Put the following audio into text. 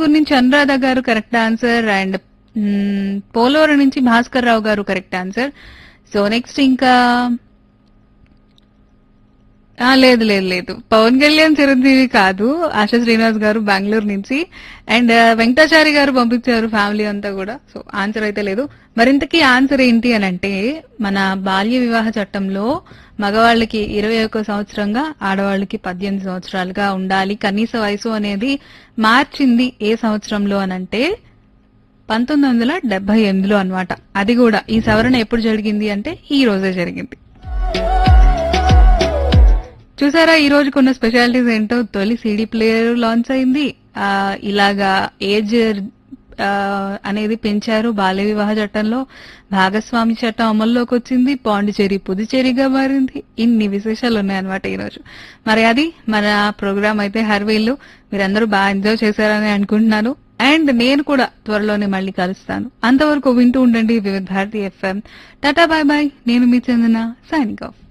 అనంతపూర్ నుంచి Anuradha garu correct answer and hmm, Polavaram నుంచి భాస్కర్ రావు గారు కరెక్ట్ ఆన్సర్ సో నెక్స్ట్ ఇంకా ఆ, లేదు లేదు లేదు పవన్ కళ్యాణ్ చిరంజీవి కాదు ఆశా శ్రీనివాస్ గారు బెంగళూరు నుంచి అండ్ వెంకటాచారి గారు పంపించారు ఫ్యామిలీ అంతా కూడా సో ఆన్సర్ అయితే లేదు మరింతకీ ఆన్సర్ ఏంటి అని అంటే మన బాల్య వివాహ చట్టంలో మగవాళ్ళకి ఇరవై ఒక్క సంవత్సరంగా ఆడవాళ్ళకి పద్దెనిమిది సంవత్సరాలుగా ఉండాలి కనీస వయసు అనేది మార్చింది ఏ సంవత్సరంలో అనంటే పంతొమ్మిది వందల డెబ్బై ఎనిమిదిలో అనమాట అది కూడా ఈ సవరణ ఎప్పుడు జరిగింది అంటే ఈ రోజే జరిగింది చూసారా ఈ రోజుకున్న స్పెషాలిటీస్ ఏంటో తొలి సీడీ ప్లేయర్ లాంచ్ అయింది ఆ, ఇలాగా ఏజ్ ఆ, అనేది పెంచారు బాల్య వివాహ చట్టంలో భాగస్వామి చట్టం అమల్లోకి వచ్చింది పాండిచేరి పుదుచేరిగా మారింది ఇన్ని విశేషాలు ఉన్నాయన్నమాట ఈ రోజు మరి అది మన ప్రోగ్రామ్ అయితే హర్వీళ్ళు మీరందరూ బాగా ఎంజాయ్ చేశారని అనుకుంటున్నాను అండ్ నేను కూడా త్వరలోనే మళ్ళీ కలుస్తాను అంతవరకు వింటూ ఉండండి Vividh Bharati FM tata bye bye నేను మీ చందన సైనింగ్ ఆఫ్